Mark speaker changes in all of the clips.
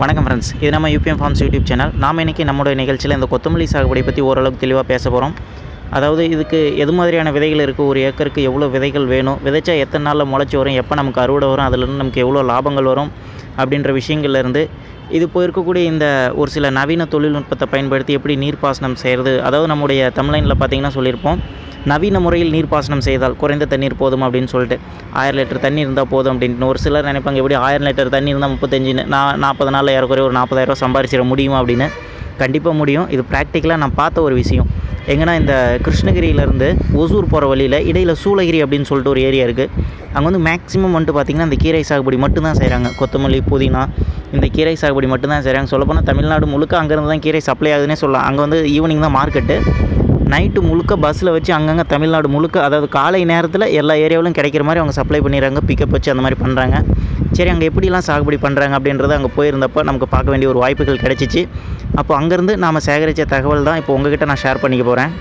Speaker 1: வணக்கம் ஃப்ரெண்ட்ஸ் இது நம்ம யூபிஎம் ஃபார்ம்ஸ் யூடியூப் சேனல் நாம் இன்றைக்கி நம்மளுடைய நிகழ்ச்சியில் இந்த கொத்தமல்லி சாகுபடி பற்றி ஓரளவுக்கு தெளிவாக பேச போகிறோம் அதாவது இதுக்கு எது மாதிரியான விதைகள் இருக்குது ஒரு ஏக்கருக்கு எவ்வளோ விதைகள் வேணும் விதைச்சா எத்தனை நாளில் முளைச்சி வரும் எப்போ நமக்கு அறுவடை வரும் அதுலேருந்து நமக்கு எவ்வளோ லாபங்கள் வரும் அப்படின்ற விஷயங்கள்லேருந்து இது இப்போ இருக்கக்கூடிய இந்த ஒரு சில நவீன தொழில்நுட்பத்தை பயன்படுத்தி எப்படி நீர்ப்பாசனம் செய்கிறது அதாவது நம்முடைய தமிழ்லைனில் பார்த்தீங்கன்னா சொல்லியிருப்போம் நவீன முறையில் நீர்ப்பாசனம் செய்தால் குறைந்த தண்ணீர் போதும் அப்படின்னு சொல்லிட்டு ஆயிரம் லிட்டர் தண்ணி இருந்தால் போதும் அப்படின்னு ஒரு சிலர் நினைப்பாங்க எப்படி ஆயிரம் லிட்டர் தண்ணி இருந்தால் முப்பத்தஞ்சு நான் நாற்பது நாளில் ஏறக்குறைய ஒரு நாற்பதாயிரம் சம்பாரிச்சிட முடியுமா அப்படின்னு கண்டிப்பாக முடியும் இது ப்ராக்டிக்கலாக நான் பார்த்த ஒரு விஷயம் எங்கன்னா இந்த கிருஷ்ணகிரியிலேருந்து ஒசூர் போகிற வழியில் இடையில் சூளகிரி அப்படின்னு சொல்லிட்டு ஒரு ஏரியா இருக்குது அங்கே வந்து மேக்ஸிமம் வந்துட்டு பார்த்திங்கன்னா இந்த கீரை சாகுபடி மட்டும்தான் செய்கிறாங்க கொத்தமல்லி புதினா இந்த கீரை சாகுபடி மட்டும்தான் செய்கிறாங்க சொல்லப்போனால் தமிழ்நாடு முழுக்க அங்கேருந்து தான் கீரை சப்ளை ஆகுதுன்னே சொல்லலாம் அங்கே வந்து ஈவினிங் தான் மார்க்கெட்டு நைட்டு முழுக்க பஸ்ஸில் வச்சு அங்கங்கே தமிழ்நாடு முழுக்க அதாவது காலை நேரத்தில் எல்லா ஏரியாவிலும் கிடைக்கிற மாதிரி அவங்க சப்ளை பண்ணிடுறாங்க பிக்கப் வச்சு அந்த மாதிரி பண்ணுறாங்க சரி அங்கே எப்படிலாம் சாகுபடி பண்ணுறாங்க அப்படின்றத அங்கே போயிருந்தப்போ நமக்கு பார்க்க வேண்டிய ஒரு வாய்ப்புகள் கிடைச்சிச்சு அப்போ அங்கேருந்து நாம் சேகரித்த தகவல் தான் இப்போ உங்ககிட்ட நான் ஷேர் பண்ணிக்க போகிறேன்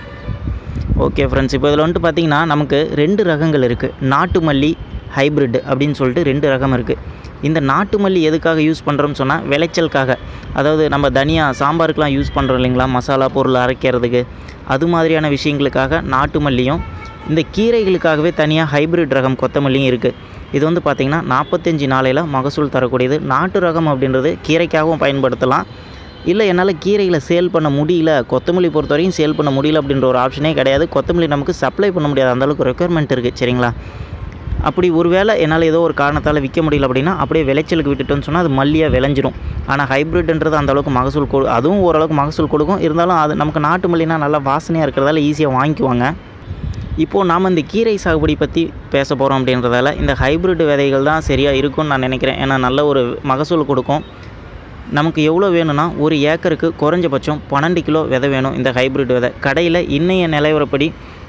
Speaker 1: ஓகே ஃப்ரெண்ட்ஸ் இப்போ இதில் வந்துட்டு பார்த்திங்கன்னா நமக்கு ரெண்டு ரகங்கள் இருக்குது நாட்டு மல்லி ஹைப்ரிட் அப்படின்னு சொல்லிட்டு ரெண்டு ரகம் இருக்குது இந்த நாட்டு மல்லி எதுக்காக யூஸ் பண்ணுறோம்னு சொன்னால் விளைச்சலுக்காக அதாவது நம்ம தனியா சாம்பாருக்கெலாம் யூஸ் பண்ணுறோம் இல்லைங்களா மசாலா பொருள் அரைக்கிறதுக்கு அது மாதிரியான விஷயங்களுக்காக நாட்டு மல்லியும் இந்த கீரைகளுக்காகவே தனியாக ஹைப்ரிட் ரகம் கொத்தமல்லியும் இருக்குது இது வந்து பார்த்திங்கன்னா நாற்பத்தஞ்சு நாளையில் மகசூல் தரக்கூடியது நாட்டு ரகம் அப்படின்றது கீரைக்காகவும் பயன்படுத்தலாம் இல்லை என்னால் கீரைகளை சேல் பண்ண முடியல கொத்தமல்லி பொறுத்த வரையும் சேல் பண்ண முடியல அப்படின்ற ஒரு ஆப்ஷனே கிடையாது கொத்தமல்லி நமக்கு சப்ளை பண்ண முடியாது அந்தளவுக்கு ரெக்குயர்மெண்ட் இருக்குது சரிங்களா அப்படி ஒருவேளை என்னால் ஏதோ ஒரு காரணத்தால் விற்க முடியல அப்படின்னா அப்படியே விளைச்சலுக்கு விட்டுட்டோன்னு சொன்னால் அது மல்லியாக விளைஞ்சிரும் ஆனால் ஹைப்ரிட்ன்றது அந்தளவுக்கு மகசூல் கொடு அதுவும் ஓரளவுக்கு மகசூல் கொடுக்கும் இருந்தாலும் அது நமக்கு நாட்டு மல்லினா நல்லா வாசனையாக இருக்கிறதால ஈஸியாக வாங்கிக்குவாங்க இப்போது நாம் இந்த கீரை சாகுபடி பற்றி பேச போகிறோம் அப்படின்றதால இந்த ஹைப்ரிட் விதைகள் தான் சரியாக இருக்கும்னு நான் நினைக்கிறேன் ஏன்னா நல்ல ஒரு மகசூல் கொடுக்கும் நமக்கு எவ்வளோ வேணும்னா ஒரு ஏக்கருக்கு குறைஞ்சபட்சம் பன்னெண்டு கிலோ விதை வேணும் இந்த ஹைப்ரிட் விதை கடையில் இன்னைய நிலவரப்படி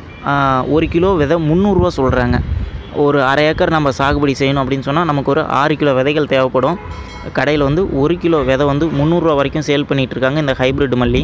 Speaker 1: ஒரு கிலோ விதை முந்நூறுரூவா சொல்கிறாங்க ஒரு அரை ஏக்கர் நம்ம சாகுபடி செய்யணும் அப்படின்னு சொன்னால் நமக்கு ஒரு ஆறு கிலோ விதைகள் தேவைப்படும் கடையில் வந்து ஒரு கிலோ விதை வந்து முந்நூறுரூவா வரைக்கும் சேல் பண்ணிகிட்ருக்காங்க இந்த ஹைப்ரிட் மல்லி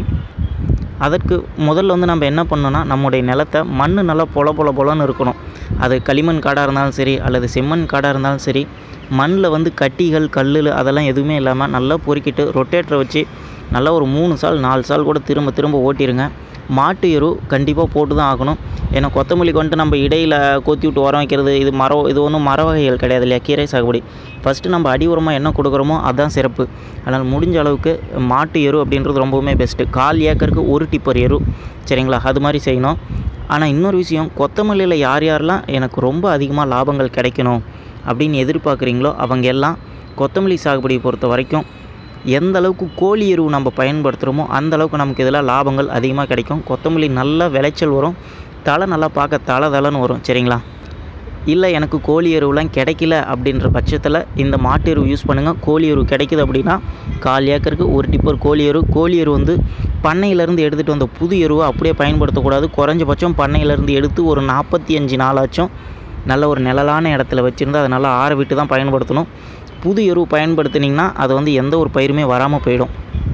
Speaker 1: அதற்கு முதல்ல வந்து நம்ம என்ன பண்ணோன்னா நம்முடைய நிலத்தை மண் நல்லா பொல பொல பொலன்னு இருக்கணும் அது களிமண் காடாக இருந்தாலும் சரி அல்லது செம்மண் காடாக இருந்தாலும் சரி மண்ணில் வந்து கட்டிகள் கல் அதெல்லாம் எதுவுமே இல்லாமல் நல்லா பொறுக்கிட்டு ரொட்டேட்டரை வச்சு நல்லா ஒரு மூணு சால் நாலு சால் கூட திரும்ப திரும்ப ஓட்டிடுங்க மாட்டு எரு கண்டிப்பாக போட்டு தான் ஆகணும் ஏன்னா கொத்தமல்லிக்கு வந்துட்டு நம்ம இடையில் கொத்தி விட்டு உரம் வைக்கிறது இது மரம் இது ஒன்றும் மர வகைகள் கிடையாது இல்லையா கீரை சாகுபடி ஃபஸ்ட்டு நம்ம அடி உரமாக என்ன கொடுக்குறோமோ அதுதான் சிறப்பு அதனால் முடிஞ்ச அளவுக்கு மாட்டு எரு அப்படின்றது ரொம்பவுமே பெஸ்ட்டு கால் ஏக்கருக்கு ஒரு டிப்பர் எரு சரிங்களா அது மாதிரி செய்யணும் ஆனால் இன்னொரு விஷயம் கொத்தமல்லியில் யார் யாரெல்லாம் எனக்கு ரொம்ப அதிகமாக லாபங்கள் கிடைக்கணும் அப்படின்னு எதிர்பார்க்குறீங்களோ அவங்க எல்லாம் கொத்தமல்லி சாகுபடியை பொறுத்த வரைக்கும் எந்த அளவுக்கு கோழி எருவு நம்ம பயன்படுத்துகிறோமோ அந்த அளவுக்கு நமக்கு இதில் லாபங்கள் அதிகமாக கிடைக்கும் கொத்தமல்லி நல்லா விளைச்சல் வரும் தலை நல்லா பார்க்க தலை தலைன்னு வரும் சரிங்களா இல்லை எனக்கு கோழி எருவுலாம் கிடைக்கல அப்படின்ற பட்சத்தில் இந்த மாட்டு எருவு யூஸ் பண்ணுங்கள் கோழி எருவு கிடைக்குது அப்படின்னா கால் ஏக்கருக்கு ஒரு டிப்பர் கோழி எருவு கோழி எருவு வந்து பண்ணையிலேருந்து எடுத்துகிட்டு வந்த புது எருவை அப்படியே பயன்படுத்தக்கூடாது குறைஞ்சபட்சம் பண்ணையிலேருந்து எடுத்து ஒரு நாற்பத்தி அஞ்சு நாளாச்சும் நல்ல ஒரு நிழலான இடத்துல வச்சுருந்து அதை நல்லா ஆற விட்டு தான் பயன்படுத்தணும் புது எருவு பயன்படுத்தினீங்கன்னா அது வந்து எந்த ஒரு பயிருமே வராமல் போயிடும்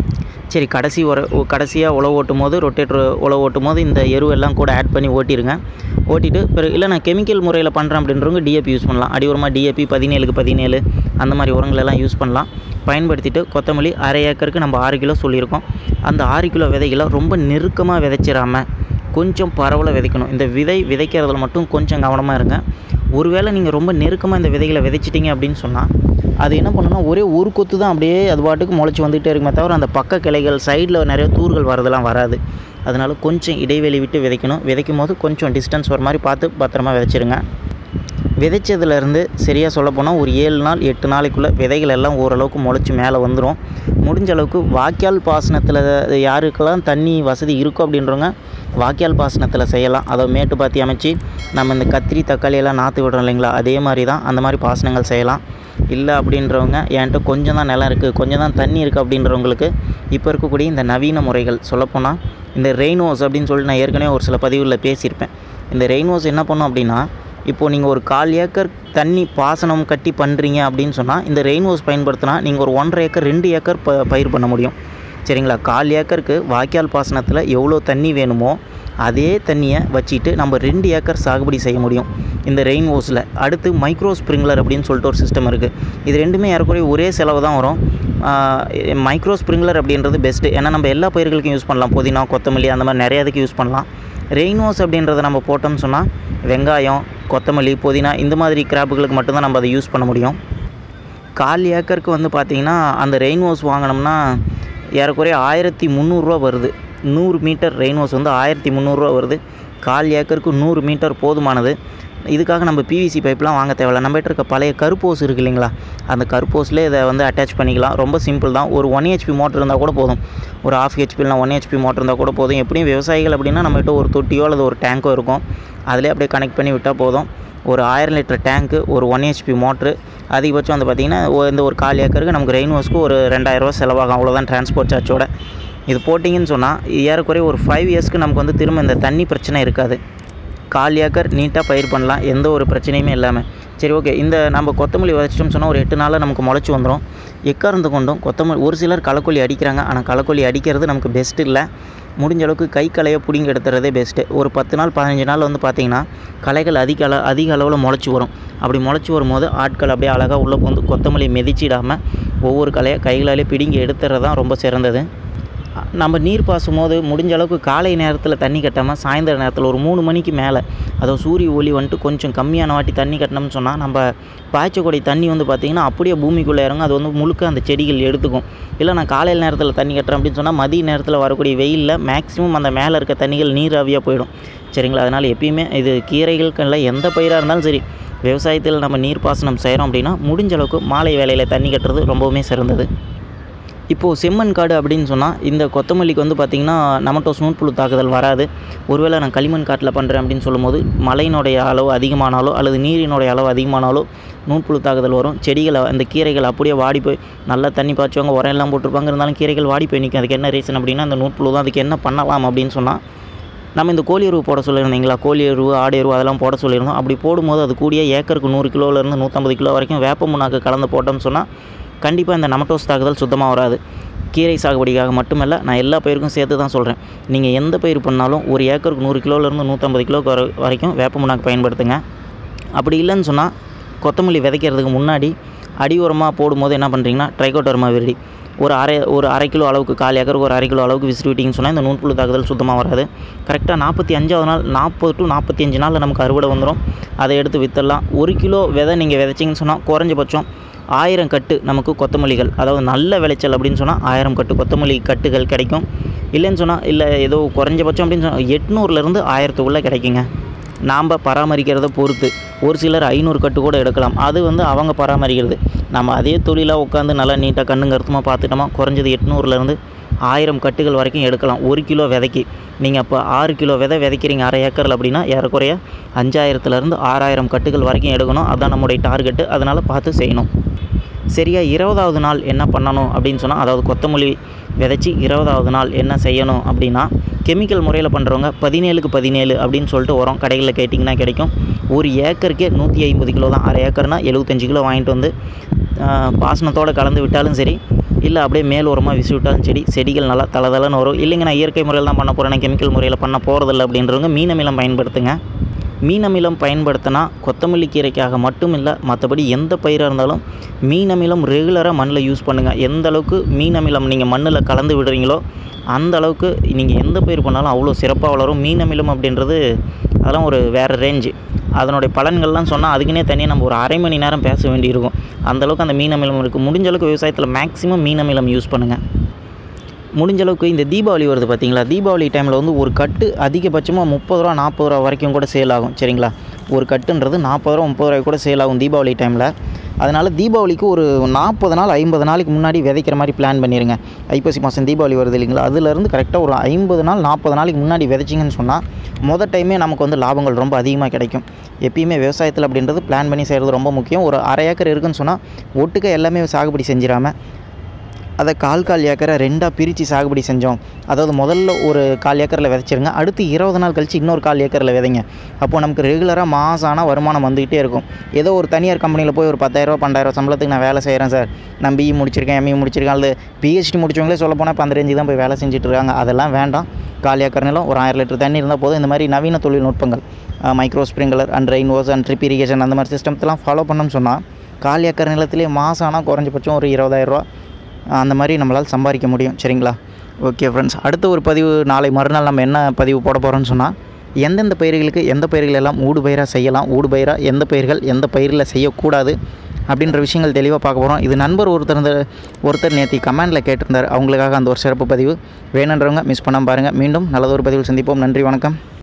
Speaker 1: சரி கடைசி உர கடைசியாக உழவு ஓட்டும் போது ரொட்டேட்டர் உழவு ஓட்டும் போது இந்த எருவெல்லாம் கூட ஆட் பண்ணி ஓட்டிடுங்க ஓட்டிட்டு பிறகு இல்லை நான் கெமிக்கல் முறையில் பண்ணுறேன் அப்படின்றவங்க டிஏபி யூஸ் பண்ணலாம் அடி உரமாக டிஏபி பதினேழுக்கு பதினேழு அந்த மாதிரி உரங்களெல்லாம் யூஸ் பண்ணலாம் பயன்படுத்திட்டு கொத்தமல்லி அரை ஏக்கருக்கு நம்ம ஆறு கிலோ சொல்லியிருக்கோம் அந்த ஆறு கிலோ விதைகளை ரொம்ப நெருக்கமாக விதைச்சிடாமல் கொஞ்சம் பரவலாக விதைக்கணும் இந்த விதை விதைக்கிறதுல மட்டும் கொஞ்சம் கவனமாக இருங்க ஒருவேளை நீங்கள் ரொம்ப நெருக்கமாக இந்த விதைகளை விதைச்சிட்டிங்க அப்படின்னு சொன்னால் அது என்ன பண்ணுன்னா ஒரே ஒரு கொத்து தான் அப்படியே அது பாட்டுக்கு முளைச்சி வந்துகிட்டே இருக்குமே தவிர அந்த பக்க கிளைகள் சைடில் நிறைய தூர்கள் வரதெல்லாம் வராது அதனால் கொஞ்சம் இடைவெளி விட்டு விதைக்கணும் விதைக்கும் போது கொஞ்சம் டிஸ்டன்ஸ் வர மாதிரி பார்த்து பத்திரமா விதைச்சிருங்க விதைச்சதுலேருந்து சரியாக சொல்லப்போனால் ஒரு ஏழு நாள் எட்டு நாளைக்குள்ளே விதைகள் எல்லாம் ஓரளவுக்கு முளைச்சி மேலே வந்துடும் முடிஞ்ச அளவுக்கு வாய்க்கால் பாசனத்தில் யாருக்கெல்லாம் தண்ணி வசதி இருக்கும் அப்படின்றவங்க வாய்க்கால் பாசனத்தில் செய்யலாம் அதை மேட்டு பாத்தி அமைச்சு நம்ம இந்த கத்திரி தக்காளி எல்லாம் நாற்று விடுறோம் இல்லைங்களா அதே மாதிரி தான் அந்த மாதிரி பாசனங்கள் செய்யலாம் இல்லை அப்படின்றவங்க என்கிட்ட கொஞ்சம் தான் நிலம் இருக்குது கொஞ்சம் தான் தண்ணி இருக்குது அப்படின்றவங்களுக்கு இப்போ இருக்கக்கூடிய இந்த நவீன முறைகள் சொல்லப்போனால் இந்த ரெயின்வாஸ் அப்படின்னு சொல்லி நான் ஏற்கனவே ஒரு சில பதிவுகளில் பேசியிருப்பேன் இந்த ரெயின்வாஸ் என்ன பண்ணும் அப்படின்னா இப்போது நீங்கள் ஒரு கால் ஏக்கர் தண்ணி பாசனம் கட்டி பண்ணுறீங்க அப்படின்னு சொன்னால் இந்த ரெயின்வாஸ் பயன்படுத்தினா நீங்கள் ஒரு ஒன்றரை ஏக்கர் ரெண்டு ஏக்கர் ப பயிர் பண்ண முடியும் சரிங்களா கால் ஏக்கருக்கு வாய்க்கால் பாசனத்தில் எவ்வளோ தண்ணி வேணுமோ அதே தண்ணியை வச்சுட்டு நம்ம ரெண்டு ஏக்கர் சாகுபடி செய்ய முடியும் இந்த ரெயின் ஓஸில் அடுத்து மைக்ரோ ஸ்ப்ரிங்லர் அப்படின்னு சொல்லிட்டு ஒரு சிஸ்டம் இருக்குது இது ரெண்டுமே ஏறக்குறைய ஒரே செலவு தான் வரும் மைக்ரோ ஸ்ப்ரிங்லர் அப்படின்றது பெஸ்ட்டு ஏன்னா நம்ம எல்லா பயிர்களுக்கும் யூஸ் பண்ணலாம் புதினா கொத்தமல்லி அந்த மாதிரி நிறைய இதுக்கு யூஸ் பண்ணலாம் ரெயின் ஓஸ் அப்படின்றத நம்ம போட்டோம்னு சொன்னால் வெங்காயம் கொத்தமல்லி புதினா இந்த மாதிரி கிராப்புகளுக்கு மட்டும்தான் நம்ம அதை யூஸ் பண்ண முடியும் கால் ஏக்கருக்கு வந்து பார்த்திங்கன்னா அந்த ரெயின் ஓஸ் வாங்கினோம்னா ஏறக்குறைய ஆயிரத்தி முந்நூறுரூவா வருது நூறு மீட்டர் ரெயின் ஓஸ் வந்து ஆயிரத்தி முந்நூறுரூவா வருது கால் ஏக்கருக்கு நூறு மீட்டர் போதுமானது இதுக்காக நம்ம பிவிசி பைப்லாம் வாங்க தேவையில்ல நம்மகிட்ட இருக்க பழைய கருப்போஸ் இருக்கு இல்லைங்களா அந்த கருப்போஸ்லேயே இதை வந்து அட்டாச் பண்ணிக்கலாம் ரொம்ப சிம்பிள் தான் ஒரு ஒன் ஹெச்பி மோட்டர் இருந்தால் கூட போதும் ஒரு ஆஃப் ஹெச்பிலாம் ஒன் ஹெச்பி மோட்டர் இருந்தால் கூட போதும் எப்படியும் விவசாயிகள் அப்படின்னா நம்மகிட்ட ஒரு தொட்டியோ அல்லது ஒரு டேங்கோ இருக்கும் அதிலே அப்படியே கனெக்ட் பண்ணி விட்டால் போதும் ஒரு ஆயிரம் லிட்டர் டேங்க்கு ஒரு ஒன் ஹெச்பி மோட்ரு அதிகபட்சம் வந்து பார்த்திங்கன்னா இந்த ஒரு கால் ஏக்கருக்கு நமக்கு ரெயின் வாஷ்க்கு ஒரு ரெண்டாயிரரூவா செலவாகும் அவ்வளோதான் டிரான்ஸ்போர்ட் சார்ஜோட இது போட்டிங்கன்னு சொன்னால் ஏறக்குறைய ஒரு ஃபைவ் இயர்ஸ்க்கு நமக்கு வந்து திரும்ப இந்த தண்ணி பிரச்சனை இருக்காது கால் ஏக்கர் நீட்டாக பயிர் பண்ணலாம் எந்த ஒரு பிரச்சனையுமே இல்லாமல் சரி ஓகே இந்த நம்ம கொத்தமல்லி விதைச்சிட்டோம்னு சொன்னால் ஒரு எட்டு நாளில் நமக்கு முளைச்சி வந்துடும் எக்கார்ந்து கொண்டும் கொத்தமல்லி ஒரு சிலர் களக்கொல்லி அடிக்கிறாங்க ஆனால் களக்கொல்லி அடிக்கிறது நமக்கு பெஸ்ட் இல்லை முடிஞ்ச அளவுக்கு கை களையை பிடிங்கி எடுத்துறதே பெஸ்ட்டு ஒரு பத்து நாள் பதினஞ்சு நாள் வந்து பார்த்திங்கன்னா களைகள் அதிக அள அதிக அளவில் முளைச்சி வரும் அப்படி முளைச்சி வரும்போது ஆட்கள் அப்படியே அழகாக உள்ளே வந்து கொத்தமல்லி மிதிச்சிடாமல் ஒவ்வொரு களையை கைகளாலே பிடுங்கி எடுத்துறது தான் ரொம்ப சிறந்தது நம்ம நீர் பாசும் போது முடிஞ்ச அளவுக்கு காலை நேரத்தில் தண்ணி கட்டாமல் சாயந்தர நேரத்தில் ஒரு மூணு மணிக்கு மேலே அதோ சூரிய ஒளி வந்துட்டு கொஞ்சம் கம்மியான வாட்டி தண்ணி கட்டினோம்னு சொன்னால் நம்ம பாய்ச்சக்கூடிய தண்ணி வந்து பார்த்திங்கன்னா அப்படியே பூமிக்குள்ளே இறங்கும் அது வந்து முழுக்க அந்த செடிகள் எடுத்துக்கும் இல்லை நான் காலையில் நேரத்தில் தண்ணி கட்டுறேன் அப்படின்னு சொன்னால் மதிய நேரத்தில் வரக்கூடிய வெயிலில் மேக்ஸிமம் அந்த மேலே இருக்க தண்ணிகள் நீராவியாக போயிடும் சரிங்களா அதனால் எப்பயுமே இது கீரைகளுக்கு எந்த பயிராக இருந்தாலும் சரி விவசாயத்தில் நம்ம நீர் பாசனம் செய்கிறோம் அப்படின்னா முடிஞ்ச அளவுக்கு மாலை வேலையில் தண்ணி கட்டுறது ரொம்பவுமே சிறந்தது இப்போது செம்மண் காடு அப்படின்னு சொன்னால் இந்த கொத்தமல்லிக்கு வந்து பார்த்திங்கன்னா நமட்டோஸ் நூற்புழு தாக்குதல் வராது ஒருவேளை நான் களிமண் காட்டில் பண்ணுறேன் அப்படின்னு சொல்லும்போது மழையினுடைய அளவு அதிகமானாலோ அல்லது நீரினுடைய அளவு அதிகமானாலோ நூற்புழு தாக்குதல் வரும் செடிகளை அந்த கீரைகள் அப்படியே வாடி போய் நல்லா தண்ணி பாய்ச்சுவாங்க உரம் எல்லாம் போட்டிருப்பாங்க இருந்தாலும் கீரைகள் வாடி போய் நிற்கும் அதுக்கு என்ன ரீசன் அப்படின்னா அந்த நூற்புழு தான் அதுக்கு என்ன பண்ணலாம் அப்படின்னு சொன்னால் நம்ம இந்த கோழி எருவு போட சொல்லியிருந்தீங்களா கோழி எருவு ஆடு எருவு அதெல்லாம் போட சொல்லியிருந்தோம் அப்படி போடும்போது அது கூடிய ஏக்கருக்கு நூறு கிலோலேருந்து நூற்றம்பது கிலோ வரைக்கும் வேப்ப முன்னாக்கு கலந்து போட்டோம்னு சொன்னால் கண்டிப்பாக இந்த நமட்டோஸ் தாக்குதல் சுத்தமாக வராது கீரை சாகுபடிக்காக மட்டுமல்ல நான் எல்லா பயிருக்கும் சேர்த்து தான் சொல்கிறேன் நீங்கள் எந்த பயிர் பண்ணாலும் ஒரு ஏக்கருக்கு நூறு கிலோலேருந்து நூற்றம்பது கிலோ வரைக்கும் வேப்ப முன்னாக்கு பயன்படுத்துங்க அப்படி இல்லைன்னு சொன்னால் கொத்தமல்லி விதைக்கிறதுக்கு முன்னாடி அடி உரமாக போடும்போது என்ன பண்ணுறீங்கன்னா ட்ரைகோட்டர்மா விரடி ஒரு அரை ஒரு அரை கிலோ அளவுக்கு கால் ஏக்கருக்கு ஒரு அரை கிலோ அளவுக்கு விசிறி விட்டிங்கன்னு சொன்னால் இந்த நூற்புழு தாக்குதல் சுத்தமாக வராது கரெக்டாக நாற்பத்தி அஞ்சாவது நாள் நாற்பது டு நாற்பத்தி அஞ்சு நாளில் நமக்கு அறுவடை வந்துடும் அதை எடுத்து விற்றுடலாம் ஒரு கிலோ விதை நீங்கள் விதைச்சிங்கன்னு சொன்னால் குறைஞ்சபட்சம் ஆயிரம் கட்டு நமக்கு கொத்தமல்லிகள் அதாவது நல்ல விளைச்சல் அப்படின்னு சொன்னால் ஆயிரம் கட்டு கொத்தமல்லி கட்டுகள் கிடைக்கும் இல்லைன்னு சொன்னால் இல்லை ஏதோ குறைஞ்சபட்சம் அப்படின்னு சொன்னால் எட்நூறுலேருந்து ஆயிரத்துக்குள்ளே கிடைக்குங்க நாம் பராமரிக்கிறத பொறுத்து ஒரு சிலர் ஐநூறு கட்டு கூட எடுக்கலாம் அது வந்து அவங்க பராமரிக்கிறது நம்ம அதே தொழிலாக உட்காந்து நல்லா நீட்டாக கண்ணு கருத்துமாக பார்த்துட்டோமா குறைஞ்சது எட்நூறுலேருந்து ஆயிரம் கட்டுகள் வரைக்கும் எடுக்கலாம் ஒரு கிலோ விதைக்கு நீங்கள் அப்போ ஆறு கிலோ விதை விதைக்கிறீங்க அரை ஏக்கரில் அப்படின்னா ஏறக்குறைய அஞ்சாயிரத்துலேருந்து ஆறாயிரம் கட்டுகள் வரைக்கும் எடுக்கணும் அதுதான் நம்முடைய டார்கெட்டு அதனால் பார்த்து செய்யணும் சரியாக இருபதாவது நாள் என்ன பண்ணணும் அப்படின்னு சொன்னால் அதாவது கொத்தமல்லி விதைச்சி இருபதாவது நாள் என்ன செய்யணும் அப்படின்னா கெமிக்கல் முறையில் பண்ணுறவங்க பதினேழுக்கு பதினேழு அப்படின்னு சொல்லிட்டு உரம் கடைகளில் கேட்டிங்கன்னா கிடைக்கும் ஒரு ஏக்கருக்கே நூற்றி ஐம்பது கிலோ தான் அரை ஏக்கர்னால் எழுபத்தஞ்சு கிலோ வாங்கிட்டு வந்து பாசனத்தோடு கலந்து விட்டாலும் சரி இல்லை அப்படியே மேல் உரமாக விசி விட்டாலும் செடி செடிகள் நல்லா தளதளன்னு வரும் இல்லைங்க நான் இயற்கை முறையில் தான் பண்ண போகிறேன் நான் கெமிக்கல் முறையில் பண்ண போகிறதில்ல அப்படின்றவங்க மீன் அமிலம் பயன்படுத்துங்க மீன் அமிலம் பயன்படுத்தினா கொத்தமல்லி கீரைக்காக மட்டும் இல்லை மற்றபடி எந்த பயிராக இருந்தாலும் மீன் அமிலம் ரெகுலராக மண்ணில் யூஸ் பண்ணுங்கள் எந்த அளவுக்கு மீன் அமிலம் நீங்கள் மண்ணில் கலந்து விடுறீங்களோ அந்த அளவுக்கு நீங்கள் எந்த பயிர் பண்ணாலும் அவ்வளோ சிறப்பாக வளரும் மீன் அமிலம் அப்படின்றது அதெல்லாம் ஒரு வேறு ரேஞ்சு அதனுடைய பலன்கள்லாம் சொன்னால் அதுக்குன்னே தனியாக நம்ம ஒரு அரை மணி நேரம் பேச வேண்டியிருக்கும் அந்தளவுக்கு அந்த மீன் அமிலம் இருக்குது முடிஞ்ச அளவுக்கு விவசாயத்தில் மேக்ஸிமம் மீன் அமிலம் யூஸ் பண்ணுங்கள் முடிஞ்ச அளவுக்கு இந்த தீபாவளி வருது பார்த்தீங்களா தீபாவளி டைமில் வந்து ஒரு கட்டு அதிகபட்சமாக முப்பது ரூபா நாற்பது ரூபா வரைக்கும் கூட சேல் ஆகும் சரிங்களா ஒரு கட்டுன்றது நாற்பது ரூபா முப்பது ரூபாய்க்கு கூட சேல் ஆகும் தீபாவளி டைமில் அதனால் தீபாவளிக்கு ஒரு நாற்பது நாள் ஐம்பது நாளைக்கு முன்னாடி விதைக்கிற மாதிரி பிளான் பண்ணிடுங்க ஐப்பசி மாதம் தீபாவளி வருது இல்லைங்களா அதுலேருந்து கரெக்டாக ஒரு ஐம்பது நாள் நாற்பது நாளைக்கு முன்னாடி விதைச்சிங்கன்னு சொன்னால் மொதல் டைமே நமக்கு வந்து லாபங்கள் ரொம்ப அதிகமாக கிடைக்கும் எப்பயுமே விவசாயத்தில் அப்படின்றது பிளான் பண்ணி செய்கிறது ரொம்ப முக்கியம் ஒரு அரை ஏக்கர் இருக்குன்னு சொன்னால் ஒட்டுக்க எல்லாமே சாகுபடி செஞ்சிடாமல் அதை கால் கால் ஏக்கரை ரெண்டாக பிரித்து சாகுபடி செஞ்சோம் அதாவது முதல்ல ஒரு கால் ஏக்கரில் விதைச்சிருங்க அடுத்து இருபது நாள் கழித்து இன்னொரு கால் ஏக்கரில் விதைங்க அப்போது நமக்கு ரெகுலராக மாதம் ஆனால் வருமானம் வந்துக்கிட்டே இருக்கும் ஏதோ ஒரு தனியார் கம்பெனியில் போய் ஒரு பத்தாயிரரூவா பன்னெண்டாயிரம் சம்பளத்துக்கு நான் வேலை செய்கிறேன் சார் நான் பிஇ முடிச்சிருக்கேன் எம்இ முடிச்சிருக்கேன் அல்லது பிஹெச்டி முடிச்சவங்களே சொல்ல போனால் இப்போ அந்த ரேஞ்சு தான் போய் வேலை செஞ்சுட்டு இருக்காங்க அதெல்லாம் வேண்டாம் கால் ஏக்கர் நிலம் ஒரு ஆயிரம் லிட்டர் தண்ணி இருந்தால் போதும் இந்த மாதிரி நவீன தொழில்நுட்பங்கள் micro sprinkler and rain was and drip irrigation அந்த மாதிரி சிஸ்டம்ஸ்லாம் ஃபாலோ பண்ணோம்னு சொன்னால் கால் ஏக்கர் நிலத்திலே மாதம் ஆனால் குறைஞ்சபட்சம் ஒரு இருபதாயிரரூவா அந்த மாதிரி நம்மளால் சம்பாதிக்க முடியும் சரிங்களா ஓகே ஃப்ரெண்ட்ஸ் அடுத்த ஒரு பதிவு நாளை மறுநாள் நம்ம என்ன பதிவு போட போகிறோம்னு சொன்னால் எந்தெந்த பயிர்களுக்கு எந்த பயிர்கள் எல்லாம் ஊடு பயிராக செய்யலாம் ஊடு பயிராக எந்த பயிர்கள் எந்த பயிரில் செய்யக்கூடாது அப்படின்ற விஷயங்கள் தெளிவாக பார்க்க போகிறோம் இது நண்பர் ஒருத்தர் இந்த- ஒருத்தர் நேற்று கமெண்டில் கேட்டிருந்தார் அவங்களுக்காக அந்த ஒரு சிறப்பு பதிவு வேணுன்றவங்க மிஸ் பண்ணாமல் பாருங்கள் மீண்டும் நல்லதொரு பதிவில் சந்திப்போம் நன்றி வணக்கம்